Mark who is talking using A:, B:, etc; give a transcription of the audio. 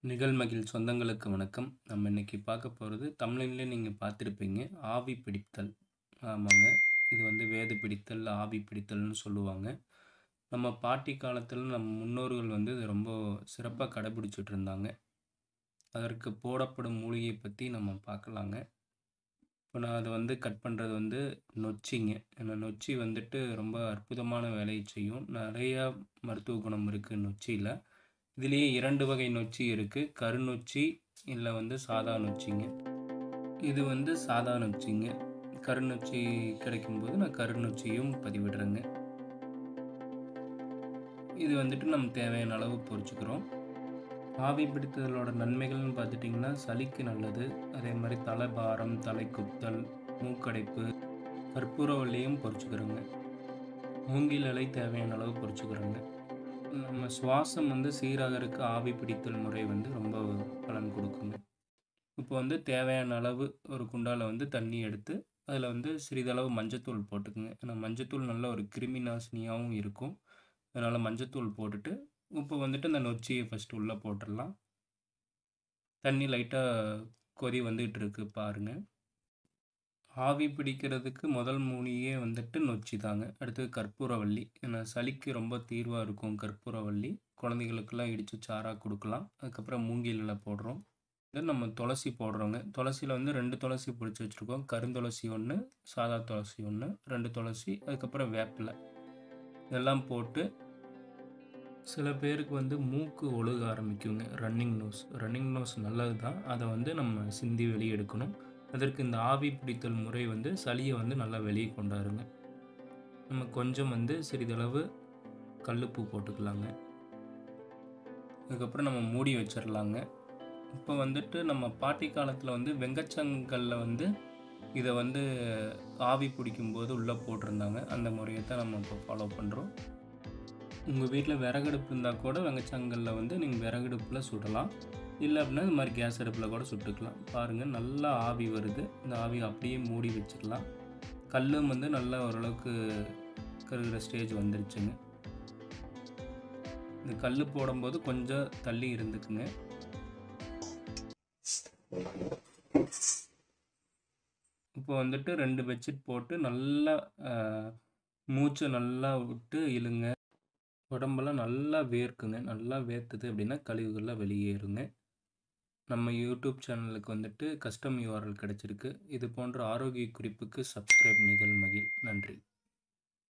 A: நிகழ்மகிழ் சொந்தங்களுக்கு வணக்கம் நம்ம இன்னைக்கு பார்க்க போகிறது தமிழ்லேயே நீங்கள் பார்த்துருப்பீங்க ஆவி பிடித்தல் ஆமாங்க இது வந்து வேது பிடித்தல் ஆவி பிடித்தல்னு சொல்லுவாங்க நம்ம பாட்டி காலத்தில் நம்ம முன்னோர்கள் வந்து இது ரொம்ப சிறப்பாக கடைபிடிச்சிட்டு இருந்தாங்க அதற்கு போடப்படும் மூலிகை பற்றி நம்ம பார்க்கலாங்க இப்போ நான் அதை வந்து கட் பண்ணுறது வந்து நொச்சிங்க ஏன்னா நொச்சி வந்துட்டு ரொம்ப அற்புதமான வேலையை செய்யும் நிறையா மருத்துவ குணம் இருக்குது நொச்சியில் இதுலேயே இரண்டு வகை நொச்சி இருக்குது கருநொச்சி இல்லை வந்து சாதா நொச்சிங்க இது வந்து சாதா நொச்சிங்க கருநொச்சி கிடைக்கும்போது நான் கருநொச்சியும் பதிவிடுறேங்க இது வந்துட்டு நம்ம தேவையான அளவு பொரிச்சுக்கிறோம் ஆவி பிடித்ததோட நன்மைகள்னு பார்த்துட்டிங்கன்னா சளிக்கு நல்லது அதே மாதிரி தலைபாரம் தலை குத்தல் மூக்கடைப்பு கற்பூரவல்லியும் பொரிச்சுக்கிறோங்க மூங்கில் இலை தேவையான அளவு பொரிச்சுக்கிறோங்க நம்ம சுவாசம் வந்து சீராகறதுக்கு ஆவி பிடித்தல் முறை வந்து ரொம்ப பலன் கொடுக்குங்க இப்போ வந்து தேவையான அளவு ஒரு குண்டால வந்து தண்ணி எடுத்து அதில் வந்து சிறிதளவு மஞ்சத்தூள் போட்டுக்குங்க ஏன்னா மஞ்சத்தூள் நல்ல ஒரு கிருமி நாசினியாகவும் இருக்கும் அதனால் மஞ்சத்தூள் போட்டுட்டு இப்போ வந்துட்டு இந்த நொச்சியை ஃபஸ்ட்டு உள்ளே போட்டுடலாம் தண்ணி லைட்டாக கொதி வந்துகிட்டு இருக்கு பாருங்க ஆவி பிடிக்கிறதுக்கு முதல் மூலியே வந்துட்டு நொச்சி தாங்க அடுத்தது கற்பூரவள்ளி ஏன்னா சளிக்கு ரொம்ப தீர்வாக இருக்கும் கற்பூரவள்ளி குழந்தைகளுக்கெல்லாம் இடித்து சாராக கொடுக்கலாம் அதுக்கப்புறம் மூங்கிலில் போடுறோம் இது நம்ம துளசி போடுறோங்க துளசியில் வந்து ரெண்டு துளசி பிடிச்சி வச்சுருக்கோம் கருந்துளசி ஒன்று சாதா துளசி ஒன்று ரெண்டு துளசி அதுக்கப்புறம் வேப்பிலை இதெல்லாம் போட்டு சில பேருக்கு வந்து மூக்கு ஒழுக ஆரம்பிக்குங்க ரன்னிங் நோஸ் ரன்னிங் நோஸ் நல்லது தான் அதை வந்து நம்ம சிந்தி வெளியே எடுக்கணும் அதற்கு இந்த ஆவி பிடித்தல் முறை வந்து சளியை வந்து நல்லா வெளியே கொண்டாருங்க நம்ம கொஞ்சம் வந்து சிறிதளவு கல்லுப்பு போட்டுக்கலாங்க அதுக்கப்புறம் நம்ம மூடி வச்சிடலாங்க இப்போ வந்துட்டு நம்ம பாட்டி காலத்தில் வந்து வெங்கச்சங்கல்ல வந்து இதை வந்து ஆவி பிடிக்கும்போது உள்ளே போட்டிருந்தாங்க அந்த முறையை தான் நம்ம இப்போ ஃபாலோ பண்ணுறோம் உங்கள் வீட்டில் விறகடுப்பு இருந்தால் கூட வெங்கச்சங்கல்ல வந்து நீங்கள் விறகடுப்பில் சுடலாம் இல்லை அப்படின்னா இந்த மாதிரி கேஸ் அடுப்பில் கூட சுட்டுக்கலாம் பாருங்கள் நல்லா ஆவி வருது இந்த ஆவி அப்படியே மூடி வச்சிடலாம் கல்லும் வந்து நல்லா ஓரளவுக்கு கருகிற ஸ்டேஜ் வந்துருச்சுங்க இந்த கல் போடும்போது கொஞ்சம் தள்ளி இருந்துக்குங்க இப்போ வந்துட்டு ரெண்டு பெட்ஷீட் போட்டு நல்லா மூச்சை நல்லா விட்டு இழுங்க உடம்பெல்லாம் நல்லா வேர்க்குங்க நல்லா வேர்த்துது அப்படின்னா கழிவுகள்லாம் வெளியேறுங்க நம்ம யூடியூப் சேனலுக்கு வந்துட்டு கஸ்டம் யூஆர்எல் கிடச்சிருக்கு இது போன்ற ஆரோக்கிய குறிப்புக்கு சப்ஸ்கிரைப் நிகழ் மகிழ் நன்றி